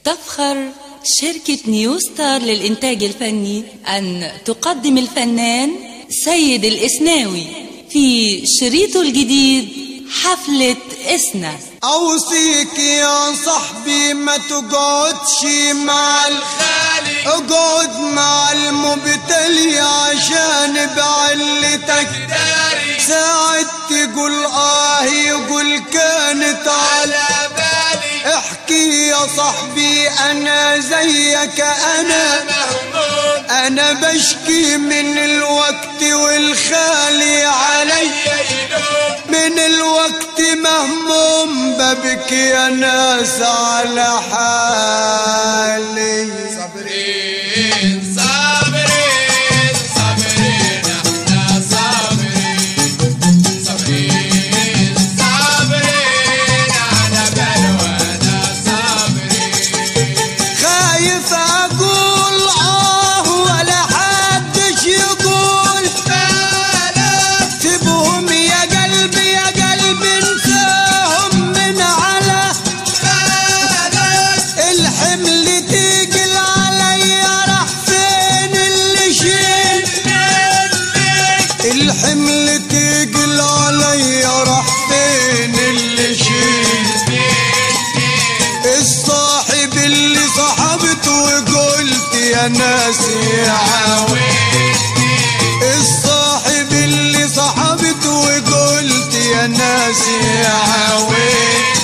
تفخر شركة نيو ستار للإنتاج الفني أن تقدم الفنان سيد الإسناوي في شريطه الجديد حفلة إسنا اوصيك يا صاحبي ما تقعدش مع الخالي اقعد مع المبتلي عشان بعلتك ساعد تقول اه يقول كانت على بالي احكي يا صاحبي انا زيك انا انا بشكي من الوقت والخالي علي من الوقت مهموم ببكي يا ناس على حالي صابرين صابرين صابرين احنا صابرين صابرين صابرين على بلوانا صابرين خايف اقول اه ولا حدش يقول سيبهم يا قلبي يا قلبي انساهم من على الحمل تقل علي راح فين اللي شيل الحمل تقل علي راح فين اللي شيل الصاحب اللي صاحبته وقلت يا ناس يا عاوي الصاحب اللي صاحبته وقلت يا ناس يا عاوي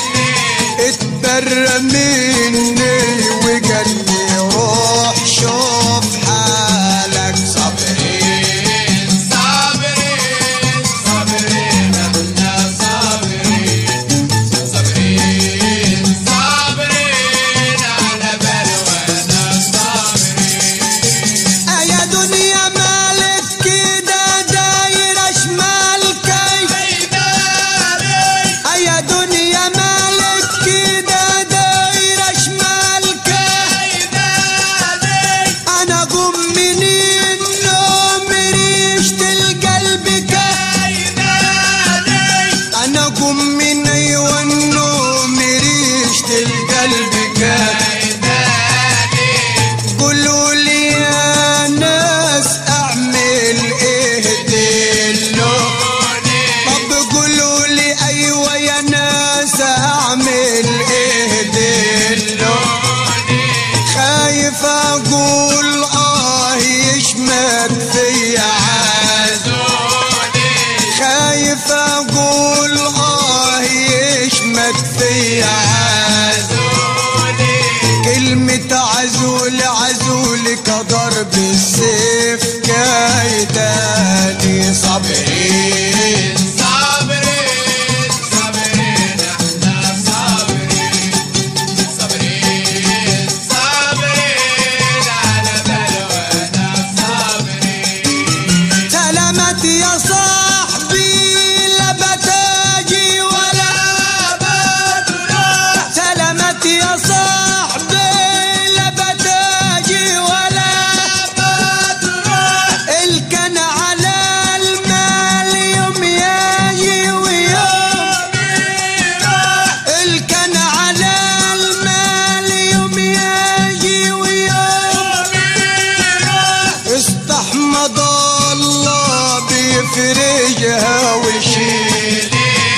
اتبرى مني وقال لي روح شوف حالك صبرين صابرين صابرين احنا صابرين صابرين صابرين على بلوانا صابرين يا دنيا مالك كده دايرة شمال كيف يا دنيا مالك كده دايرة شمال كيف انا قوم من النوم ريشت القلب كيف انا قوم من ايوه النوم ريشت القلب كيف قولوا لي يا ناس اعمل ايه دلو طب قولوا لي ايوه يا ناس اعمل ايه دلو خايف اقول اه يشمت في عزولي خايف اقول اه يشمت في عزولي كلمة عزول عزول كضرب السيف كايداني صبرين صابرين صابرين احنا صابرين صابرين صابرين على بلوانا صابرين سلامت يا صاحبي لا بتاجي ولا بدر سلامت يا صاحبي لا بتاجي ولا الكن على المال يوم ياجي ويوم الكن على المال يوم ياجي ويوم استحمد الله بيفرجها ويشيل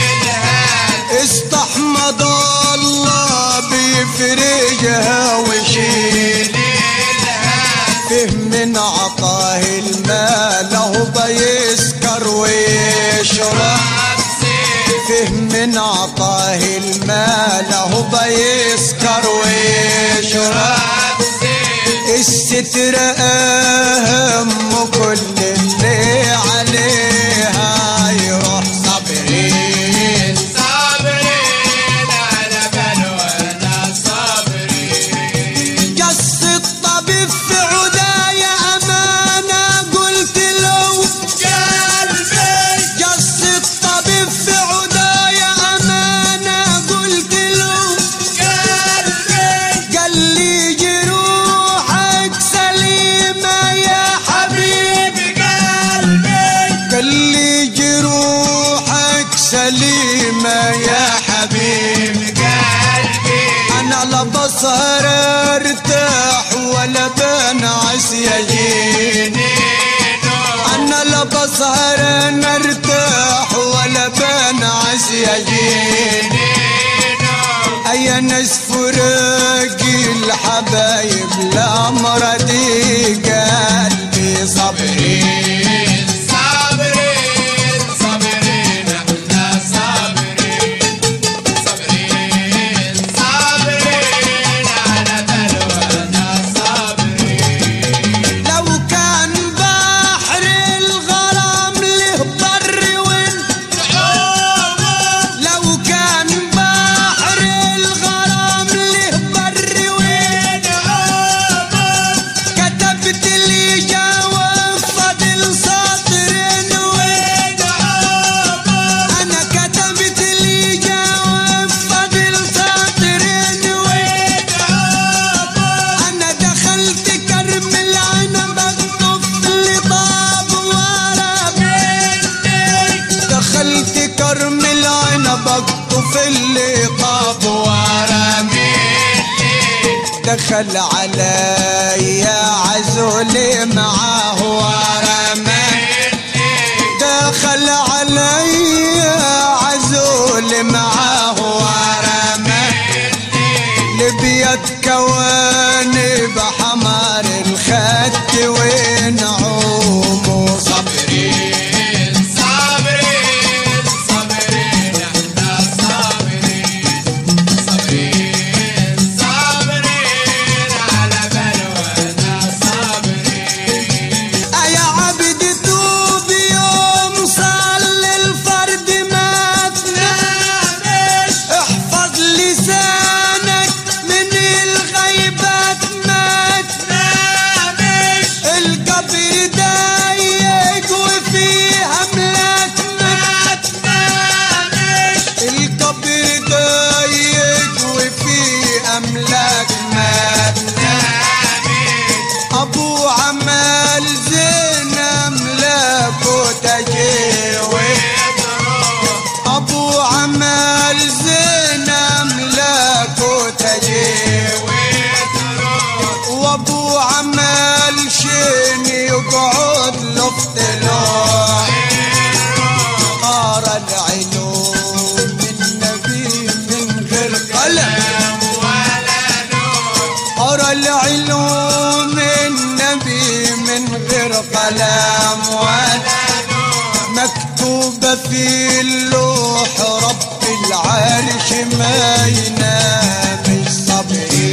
استحمد الله بيفرجها ويشيل فيه من عطاه المال هو بيسكر ويشرب فيه من عطاه المال هو بيسكر ويشرب الستر أهم كل اللي عليها يروح صابرين صابرين على بلوانا صابرين قص الطبيب في عدايا أمانة قلت له قلبي قص الطبيب في عدايا أمانة قلت له قلبي قال لي جروحك سليمة يا حبيبي قلبي قال لي جروحك سليمة يا حبيبي قلبي أنا لبص بسهر ارتاح ولا بنعس يجيني انا لا بسهر ارتاح ولا بنعس يجيني اي ناس فراقي الحبايب لا مرضي قلبي صبري صابرين صابرين احنا صابرين صابرين صابرين على بلوانا صابرين لو كان بحر الغرام له بر وانت لو كان بحر الغرام له بر وين كتبت لي جواب فاضل سطرين وين انا كتبت لي جواب فاضل سطرين وين انا دخلت كرم العنب الطفل طاب ورا دخلت كرم العنب الطفل طاب ورا دخل علي عزولي معاه ورمى دخل علي عزولي معاه ورمى لبيت كواني بحمار الخد ونعوم صبري صابرين صابرين احنا صابرين صابرين صابرين على بلوانا صابرين يا عبد توب يوم صلي الفرد مات احفظ لسانك من الغيبات مات القبر ضيق وفيه املاك مات القبر ضيق وفيه املاك مات ابو عمال زين املاك وتجيوي ابو عمال زين املاك وتجيوي وابو عمال شين يقعد لفت له قرا العلوم النبي من غير قلم قرا العلوم النبي من غير قلم ولا مكتوبة في اللوح رب العرش ما ينام الصبري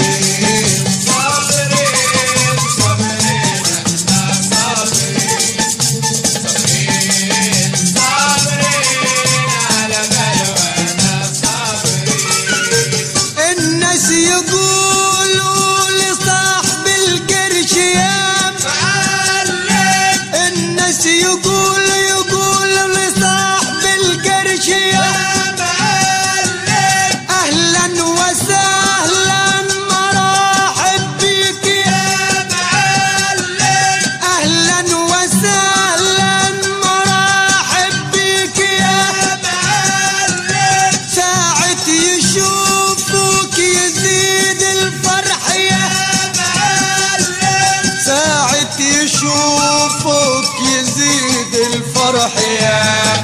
صابرين صابرين احنا صابرين صابرين صابرين على بلوانا صابرين الناس يقولوا لصاحب القرش يا معلم الناس يقول يقول لصاحب القرش يا معلم اهلا وسهلا مرحب بك يا معلم اهلا وسهلا مرحب بك يا معلم ساعة يشوفوك يزيد الفرح يا معلم ساعة يشوفوك يزيد الفرح يا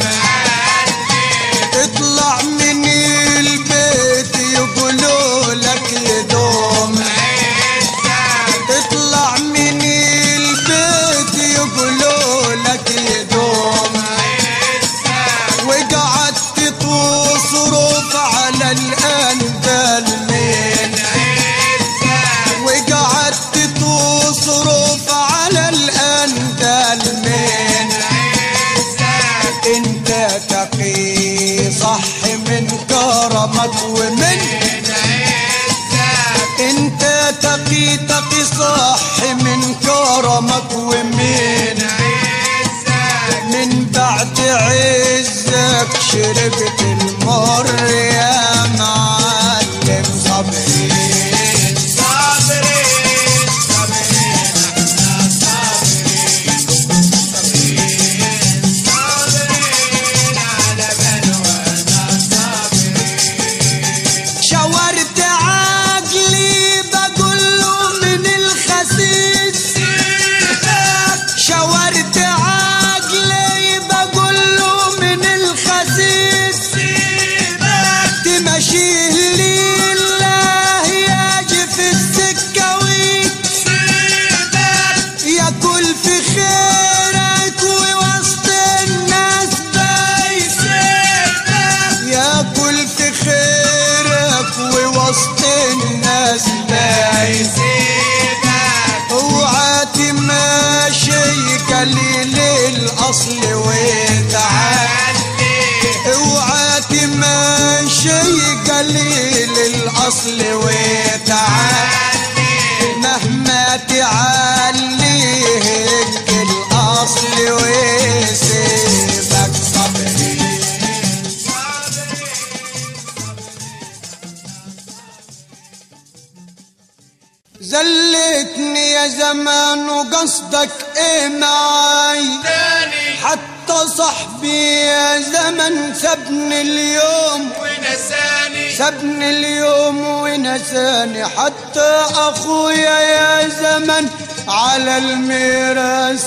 اطلع من البيت يقولوا لك يدوم اطلع من البيت يقولوا لك يدوم وقعدت تصرف على الأندال من وقعدت تصرف على الأندال من انت تقي صح من كرمك ومن انت تقي تقي صح من كرمك ومن من بعد عزك شربت المر يا معلم صبري صابرين صابرين احنا صابرين صابرين صابرين على بلوانا صابرين شاورت عقلي الاصل وتعالي مهما تعلي هيك الاصل ويسيبك صبري زلتني يا زمان وقصدك ايه معاي تاني حتى صاحبي يا زمن سبني اليوم ونساني سبني اليوم ونساني حتى اخويا يا زمن على الميراث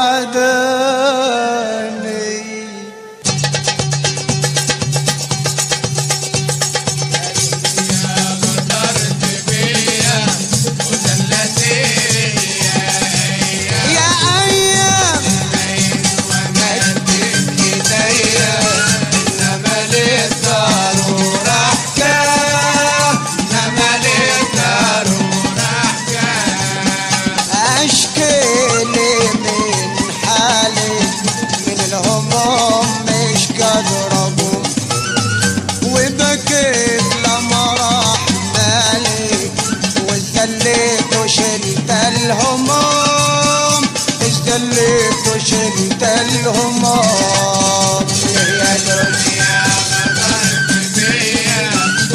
عاداني غدرت بيا وزلتني يا ايام ومدت ايديا انما للضرورة حكاية انما للضرورة حكاية اشكي لي من حالي من الهموم مش قادر اقوم وبكيت لما راح مالي وزليت وشلت الهموم ازدليت وشلت الهموم يا دنيا غدرت بيا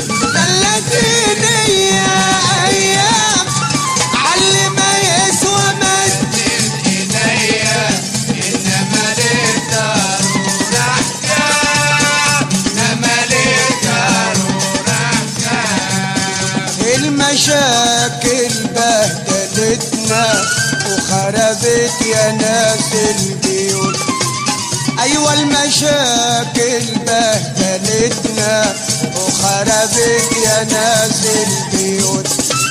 خلتيني يا ايام علي ما يسوى مد ايديا انما للضرورة حكاية انما للضرورة حكاية المشاكل بهدلتنا وخربت يا ناس البيوت ايوه المشاكل بهدلتنا وخربت يا ناس البيوت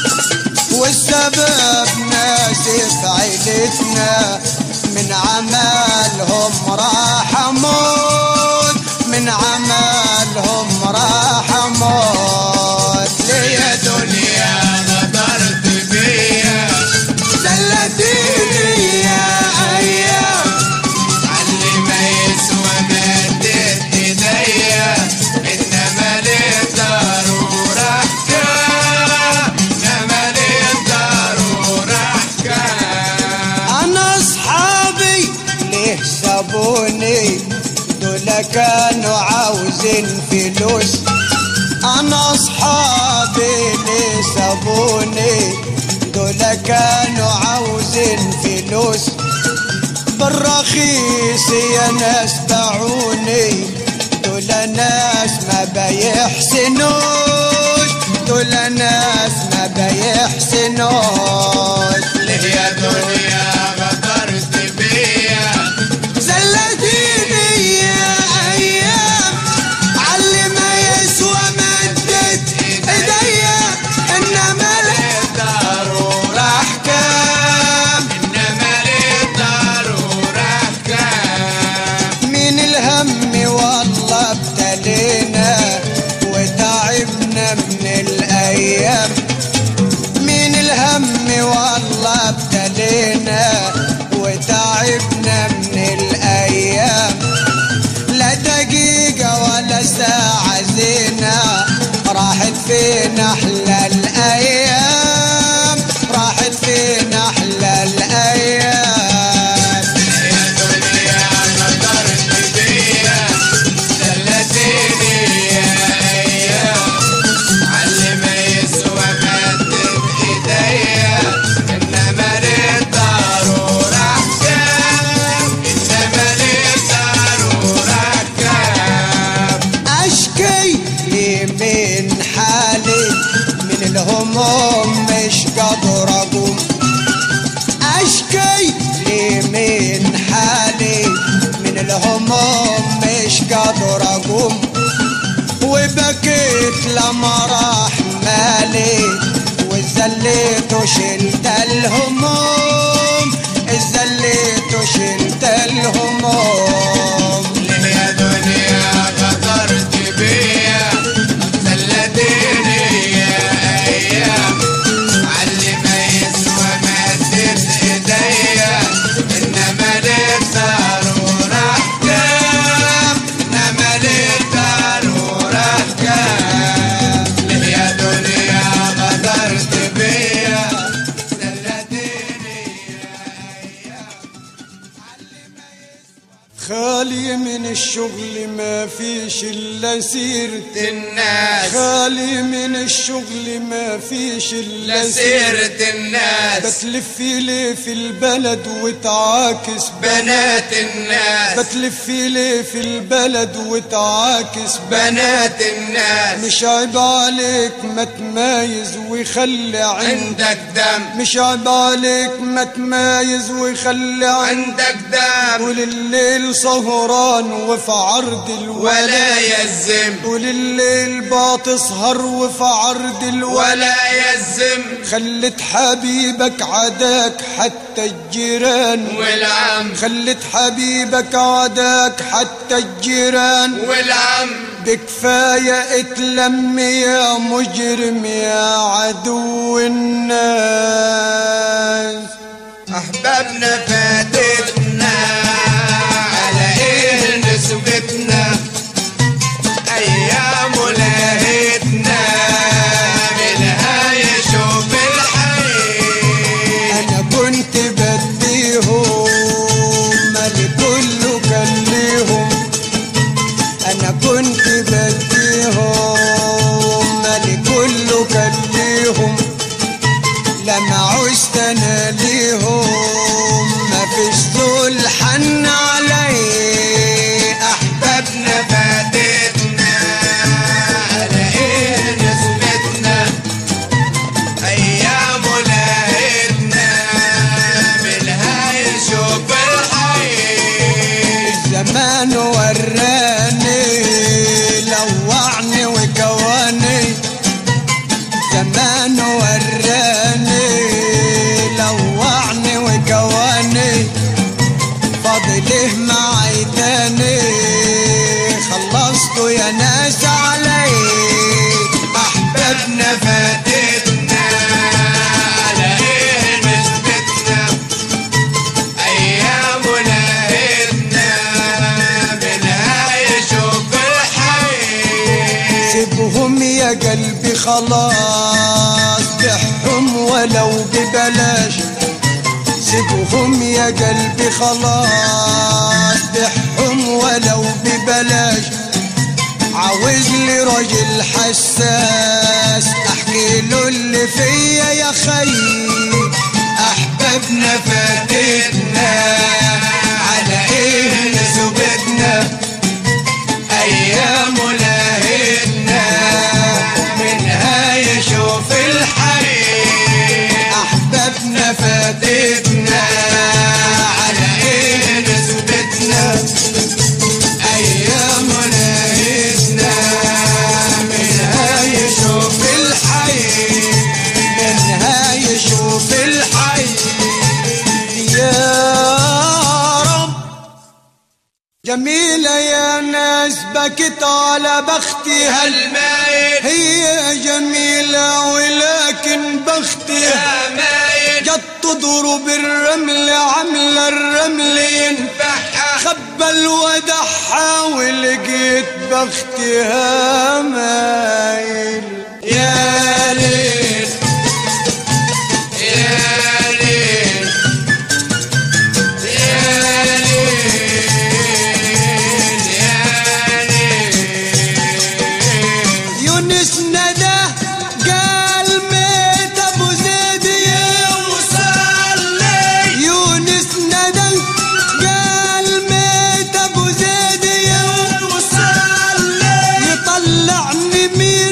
والسبب ناس في عيلتنا من عمالهم راح اموت من عمالهم راح اموت ليه دنيا غدرت بيا زلتيني يا ايام علي ما يسوى مدت ايديا انما للضرورة حكاية انما للضرورة حكاية انا اصحابي ليه سابوني دول كانوا عاوزين فلوس انا اصحابي ليه سابوني دول كانوا عاوزين فلوس بالرخيص يا ناس باعوني دول ناس ما بيحسنوش دول ناس ما بيحسنوش ليه يا دنيا غدرت بيا زلتيني يا ايام علي ما يسوى مدت ايديا انما للضرورة الاحكام انما للضرورة حكاية من الهم والله ابتلينا وتعبنا من الايام من الهم والله ابتلينا وتعبنا من الايام لا دقيقة ولا ساعة زينة راحت فينا أحلى الأيام راحت فينا أحلى الأيام يا دنيا غدرت بيا زلتيني يا ايام علي ما يسوى مدت ايديا انما للضرورة حكاية انما للضرورة حكاية أشكي لي من حالي من الهموم مش قادر أقوم أشكي لي من حالي من الهموم مش قادر أقوم وبكيت لما راح مالي وزليت وشلت الهموم زليت وشلت الهموم ليه يا دنيا غدرت بيا زلتيني يا ايام علي ما يسوى مدت ايديا انما للضرورة حكاية انما للضرورة حكاية ليه يا دنيا ما فيش الا سيرة الناس خالي من الشغل ما فيش الا سيرة لسيرة الناس بتلف ليه في البلد وتعاكس بنات الناس بتلف ليه في البلد وتعاكس بنات الناس مش عيب عليك ما تمايز ويخلي عندك عندك دم مش عيب عليك ما تمايز ويخلي عندك عندك دم طول الليل سهران وفي عرض ولا الولا يزم طول الليل بتسهر وفي عرض الولا ولا يزم خلت حبيبك عداك حتى الجيران والعم خلت حبيبك عداك حتى الجيران والعم بكفاية اتلم يا مجرم يا عدو الناس احبابنا فاتتنا على ايه نسبتنا ايام لهتنا منها يشوف الحي انا كنت بديهم مالي كله كان ليهم انا كنت بديهم مالي كله كان ليهم لما عشت انا ليهم مفيش ذل حن علي احبابنا فاتتنا على ايه نسبتنا ايام لهتنا منها يشوف الحي الزمان وراني لوعني وكواني زمان وراني لوعني وكواني فاضله معي تاني خلصتوا يا ناس علي احبابنا فاتتنا على ايه نسبتنا ايام لهتنا منها يشوف الحي سيبهم يا قلبي خلاص بحهم ولو ببلاش سيبهم يا قلبي خلاص بحهم ولو ببلاش عاوز لي راجل حساس احكي له اللي فيا يا خي احبابنا فاتتنا على ايه نسبتنا ايام لهتنا منها يشوف الحي احبابنا فاتتنا على ايه نسبتنا ايام لهتنا منها يشوف الحي منها يشوف الحي يا رب جميلة يا ناس بكت على بختها المايل هي جميلة ولكن بختها يا مايل جت تضرب الرمل عاملة الرمل ينفعها خبى الودحها ولقيت بختها مايل يا ليل يا ليل يا ليل يا ليل يونس ندى قال ميت ابو زيد يا مصلي يونس ندى قال ميت ابو زيد يا مصلي يطلعني مين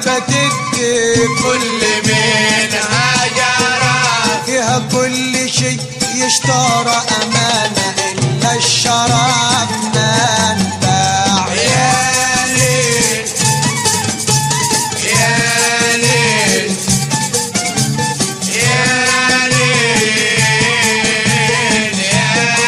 بتدي كل منها جرى فيها كل شيء يشترى أمانة إلا الشراب منبع يا ليل يا ليل يا ليل يا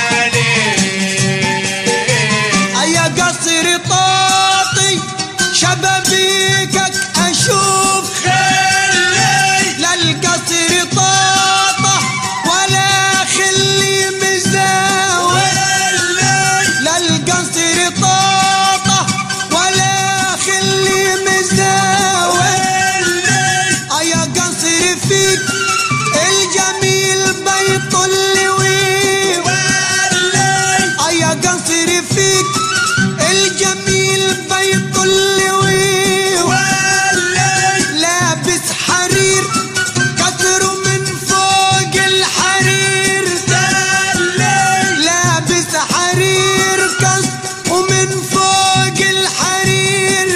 ليل أيا قصر طاطي شبابيكك أشوف خلي لا القصر طاطة ولا خلي مزاوي لا القصر طاطة ولا خلي مزاوي أيا قصر فيك الجميل بيطل ويب أيا قصر فيك الجميل بيطل ويب لابس حرير كتر من فوق الحرير لابس حرير كسر ومن فوق الحرير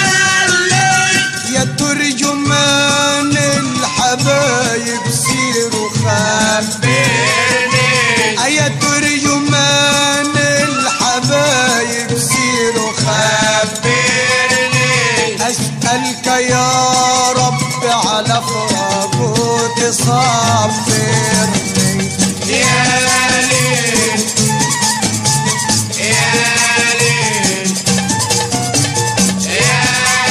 يا ترجمان الحبايب سيروا خبرني يا ترجمان الحبايب سيروا خبرني أسألك يا رب على فراق تصبرني يا ليل يا ليل يا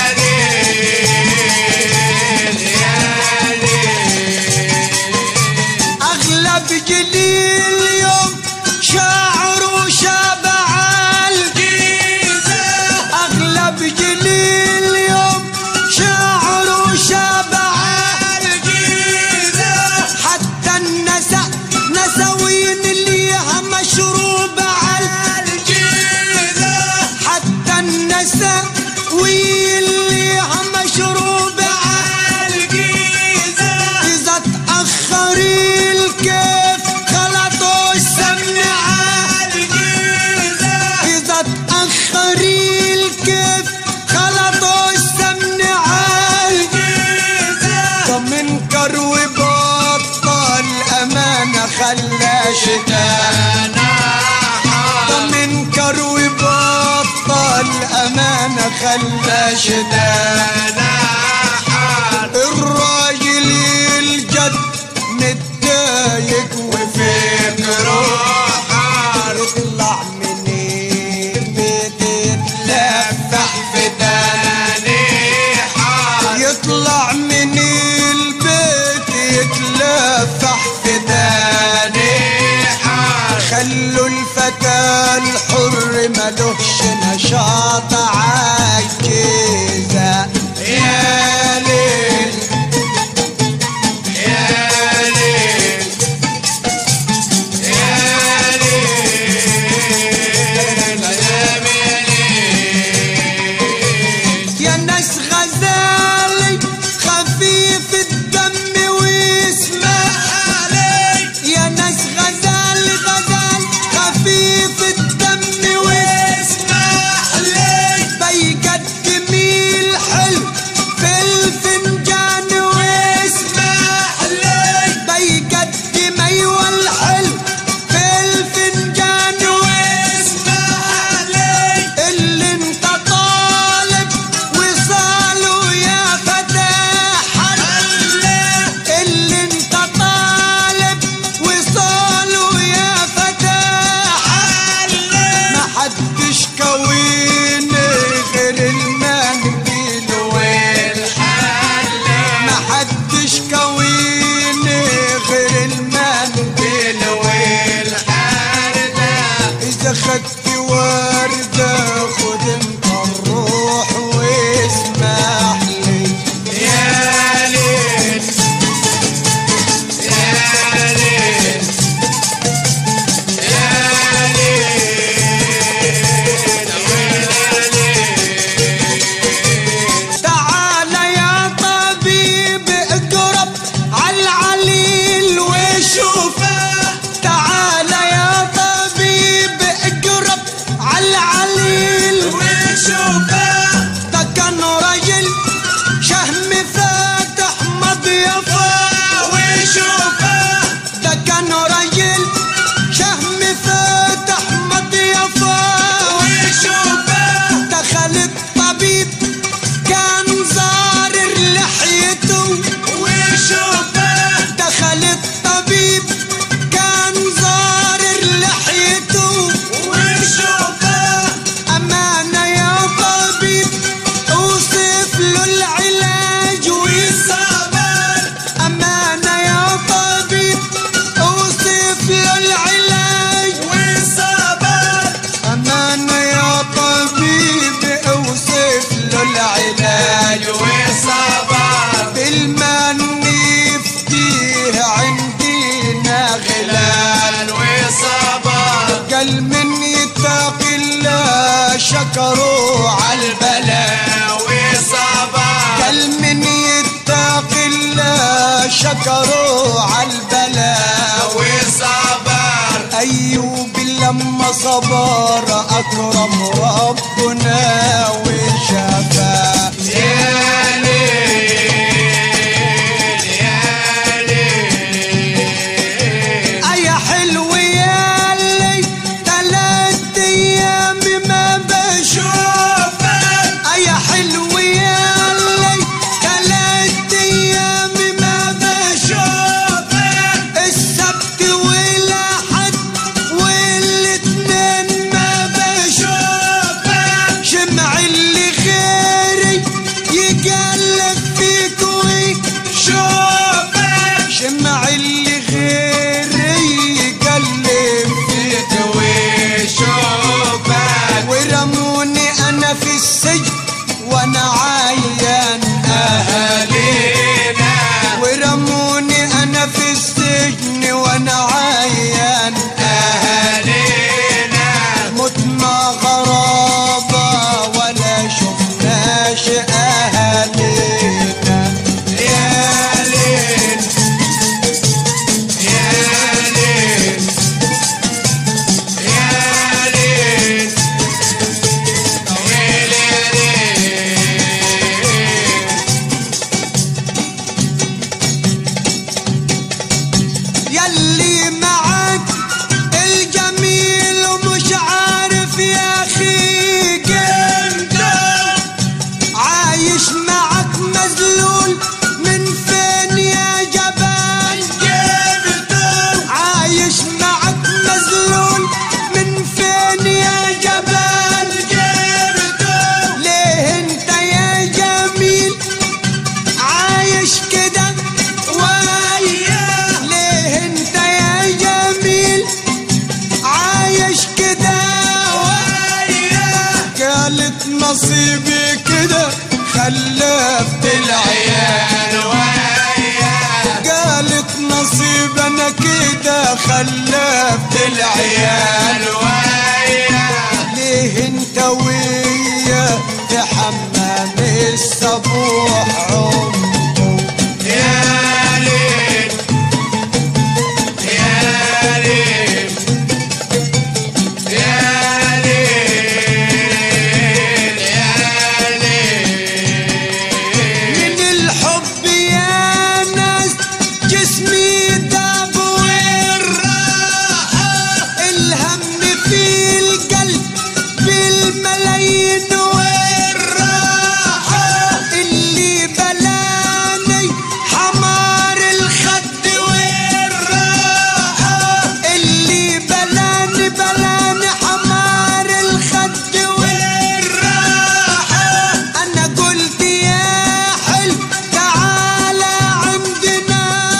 ليل يا ليل أغلب جليل يوم شاعر وشابع جيزة أغلب جليل يوم شاعر وشابع الجيزة حتى النساء نسوين ليها مشروب على الجيزة حتى النساء والليها مشروب على الجيزة إذا تأخر الكيف خلطوا السمن على الجيزة إذا تأخر الكيف خلطوا السمن على فمن كرو بطل أمانة خلى شتاء فمن كرو بطل أمانة خلى شتاء الراجل الجد متضايق وفكره يطلع من البيت يتلفح في يطلع من البيت يتلفح في داني خلوا الفتى الحر ملوش نشاط عالجيزة ما صبر أكرم ربنا وشفاه يا ليل يا ليل أي حلو ياللي تلات أيام ما بشوف أي حلو ياللي تلات أيام ما بشوف السبت والأحد والاتنين ما بشوف شمع اللي غيري يقلب فيك ويشوف شمع اللي غيري يقلب فيك وشوفك ورموني انا في السجن وانا عايان أهالينا ورموني انا في السجن وانا عايان أهالينا متنا غرابة ولا شفناش اهالينا يا ليل يا ليل يا ليل ويل يا ليل يلي معك الجميل ومش عارف يا اخي قيمته عايش معك مذلول من فين يا جبل جبته عايش معك مذلول من فين يا جبل جبته ليه انت يا جميل عايش كده وياه ليه انت يا جميل عايش كده وياه قالت نصيبي كده خلفت العيال العيال ويا قالت نصيب انا كده خلفت العيال العيال ويا ليه انت ويا في حمام السبوح عمره يا ليل يا ليل يا ليل يا ليل من الحب يا ناس جسمي داب والراحة الهم في القلب بالملايين والراحة اللي بلاني حمار الخد والراحة اللي بلاني بلاني حمار الخد والراحة أنا قلت يا حلو تعالى عندنا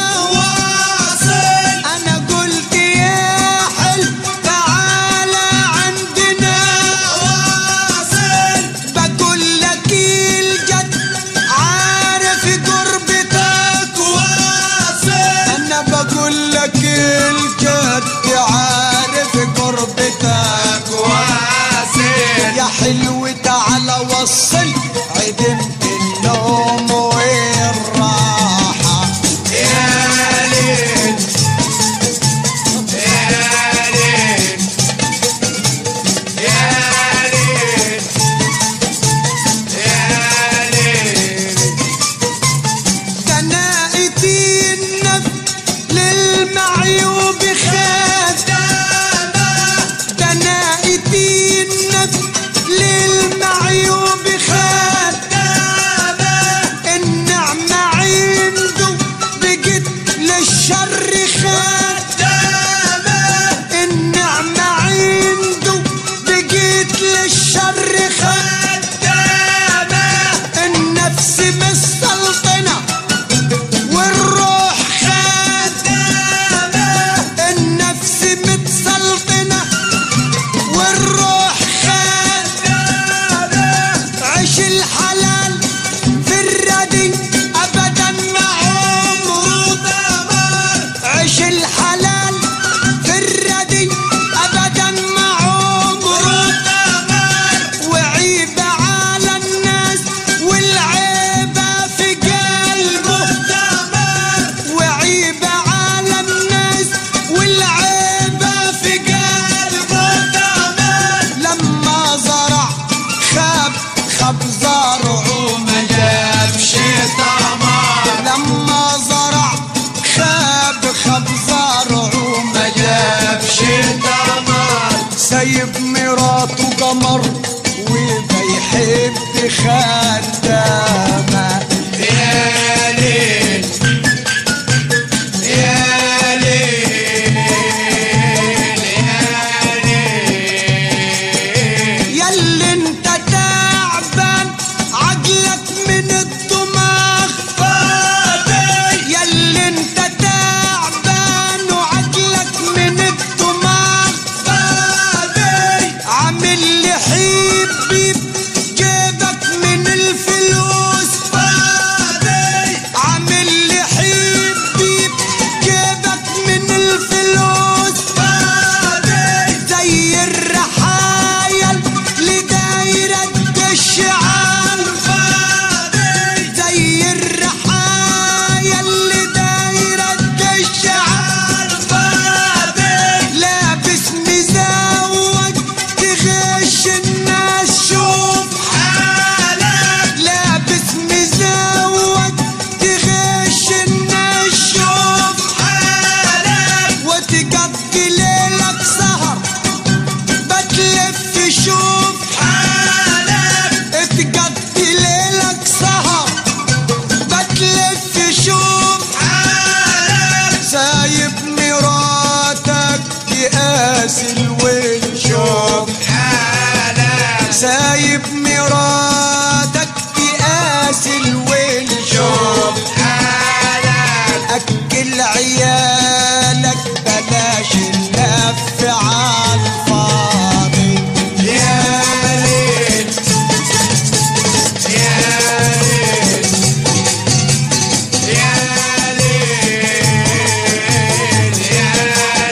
واصل أنا قلت يا حلو تعالى عندنا واصل بقول لك الجد عارف قربتك واصل أنا بقول لك الجد عارف قربتك واصل يا حلو تعالى وصل عدمت النوم والراحة يا ليل يا ليل يا ليل يا ليل دنائتي النفس للمعيوب خدامة دنائتي النفس للمعيوب خدامة النعمة عنده بقت للشر خدامة النعمة عنده بقت للشر خدامة النفس مسلطنة والروح خدامة النفس متسلطنة والروح خدامة عيش الحلال في الردي أبدا ما عمره دمر عيش الحلال في الردي أبدا ما عمره دمر وعيب على الناس والعيبة في خدامة يا ليل يا ليل يا ليل ياللي انت تعبان عقلك من الدماغ فاضي ياللي انت تعبان وعقلك من الدماغ فاضي عامل لي حبي جيبك من الفلوس فاضي عامل لي حبي جيبك من الفلوس فاضي زي الرحايل لدايرة الشعال فاضي زي الرحايل لدايرة الشعال فاضي لابس مزوج تغش الناس شوف حالك لابس مزوج تغش الناس شوف حالك وتقضي ليلك سهر بتلف شوف حالك تقضي ليلك سهر بتلف شوف حالك سايب مراتك تقاس الويل شوف حالك سايب مراتك تقاس الويل شوف حالك أكل عيالك بلاش اللف عالفاضي يا ليل يا ليل يا ليل يا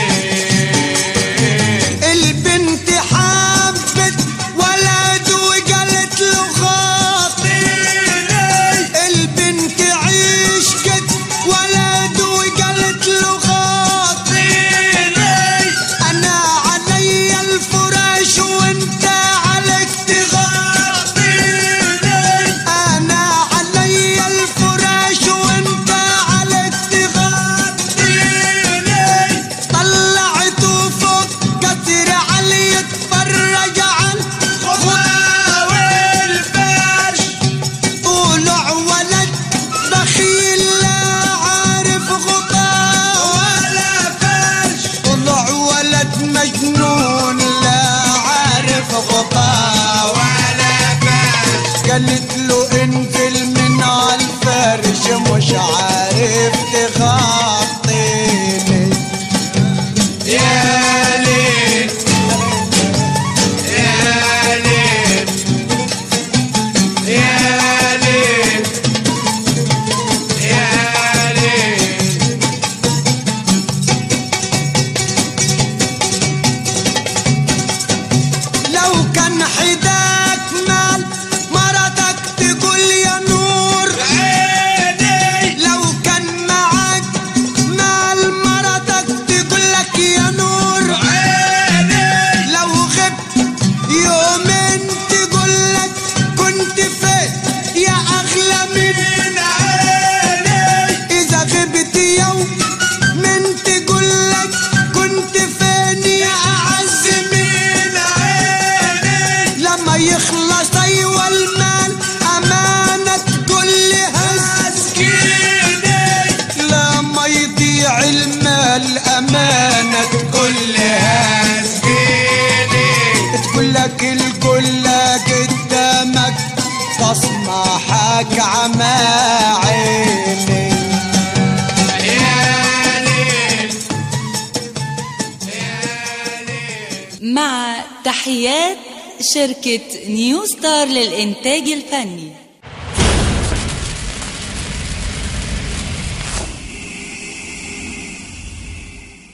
ليل البنت حبت ولد وقالت له خاطيني البنت عشقت ولد وقالت له خاطيني انا علي الفراش وانت عليك تغطيني انا علي الفراش وانت عليك تغطيني طلعته فوق قدر علي يتفرج عن خطاوي الفرش طلع ولد بخيل لا عارف غطاء ولا فرش طلع ولد مجنون لا عارف غطاء ولا فرش قالت له انزل من عالفرش مش عارف تغطيني يا ليل يا ليل يا ليل يا ليل لو كان حداك مال مرتك تقول يا نور عيني لو كان معاك مال مرتك تقول لك يا نور عيني لو غبت يومين تقول لك كنت فين يا اغلى من عيني اذا غبت يوم من تقول لك كنت فين يا اعز من عيني لما يخلص ايوه المال امانه تقول لي هز مسكيني لما يضيع المال امانه تقول لي هز مسكيني تقول لك القلة قدامك تصمحك عمى عيني يا ليل يا ليل مع تحيات شركة نيو ستار للإنتاج الفني